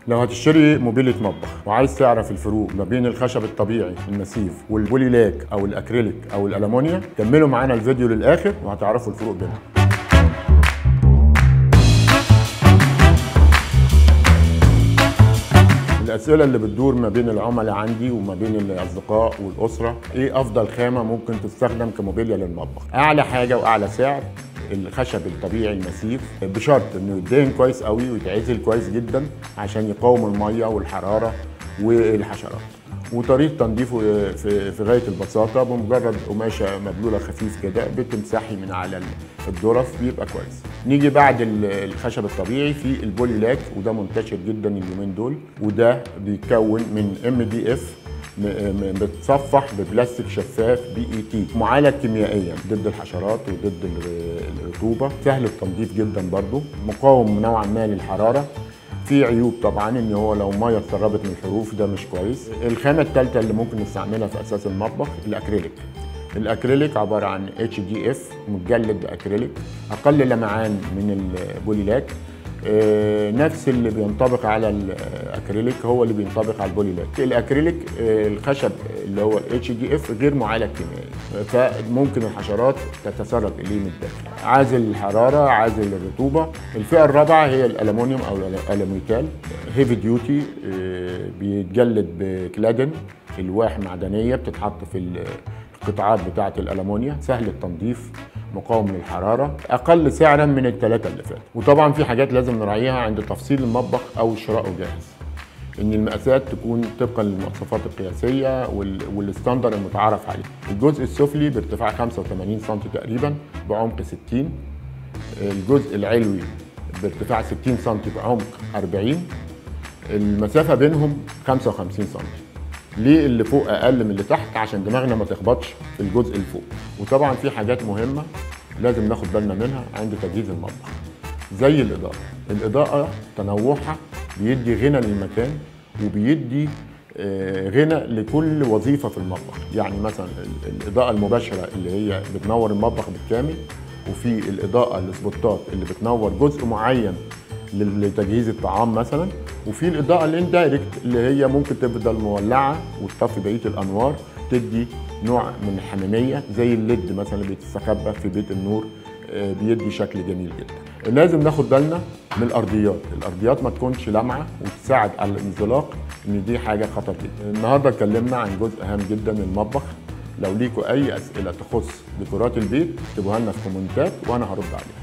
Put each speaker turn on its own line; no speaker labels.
لو هتشتري موبيلة مطبخ وعايز تعرف الفروق ما بين الخشب الطبيعي المسيف والبولي لاك او الاكريليك او الالومنيا كملوا معانا الفيديو للاخر وهتعرفوا الفروق بينهم الاسئله اللي بتدور ما بين العملاء عندي وما بين الاصدقاء والاسره ايه افضل خامه ممكن تستخدم كموبيليا للمطبخ اعلى حاجه واعلى سعر الخشب الطبيعي المسيف بشرط انه يدهن كويس قوي ويتعزل كويس جدا عشان يقاوم الميه والحراره والحشرات وطريقه تنظيفه في في غايه البساطه بمجرد قماشه مبلوله خفيف كده بتمسحي من على الظرف بيبقى كويس نيجي بعد الخشب الطبيعي في البولي لاك وده منتشر جدا اليومين دول وده بيتكون من ام دي اف بتصفح ببلاستيك شفاف بي اي تي معالج كيميائيا ضد الحشرات وضد الرطوبه سهل التنظيف جدا برضو مقاوم نوعا ما للحراره في عيوب طبعا ان هو لو ميه اتسربت من الحروف ده مش كويس الخامه الثالثه اللي ممكن نستعملها في اساس المطبخ الاكريليك الاكريليك عباره عن اتش دي اف متجلد باكريليك اقل لمعان من البوليلاك آه نفس اللي بينطبق على الاكريليك هو اللي بينطبق على البوليلاك الاكريليك آه الخشب اللي هو الاتش دي اف غير معالج كيميائي فممكن الحشرات تتسرب اليه من الداخل عازل الحراره عازل الرطوبه الفئه الرابعه هي الالومنيوم او الالوميتال هيفي ديوتي آه بيتجلد بكلادن الواح معدنيه بتتحط في القطاعات بتاعه الالومنيا سهل التنظيف مقاوم للحراره اقل سعرا من الثلاثه اللي فاتوا وطبعا في حاجات لازم نراعيها عند تفصيل المطبخ او شرائه جاهز ان المقاسات تكون طبقا للمواصفات القياسيه والستاندر المتعارف عليه الجزء السفلي بارتفاع 85 سم تقريبا بعمق 60 الجزء العلوي بارتفاع 60 سم بعمق 40 المسافه بينهم 55 سم ليه اللي فوق اقل من اللي تحت عشان دماغنا ما تخبطش في الجزء اللي فوق وطبعا في حاجات مهمه لازم ناخد بالنا منها عند تجهيز المطبخ زي الاضاءه الاضاءه تنوعها بيدي غنى للمكان وبيدي غنى لكل وظيفه في المطبخ يعني مثلا الاضاءه المباشره اللي هي بتنور المطبخ بالكامل وفي الاضاءه السبوتات اللي بتنور جزء معين لتجهيز الطعام مثلا وفي الاضاءه الاندايركت اللي هي ممكن تفضل مولعه وتطفي بقيه الانوار تدي نوع من الحميميه زي الليد مثلا اللي بيتستخبى في بيت النور بيدي شكل جميل جدا لازم ناخد بالنا من الارضيات الارضيات ما تكونش لامعه وتساعد على الانزلاق ان دي حاجه خطر جدا النهارده اتكلمنا عن جزء هام جدا من المطبخ لو ليكوا اي اسئله تخص ديكورات البيت اكتبوها لنا في كومنتات وانا هرد عليها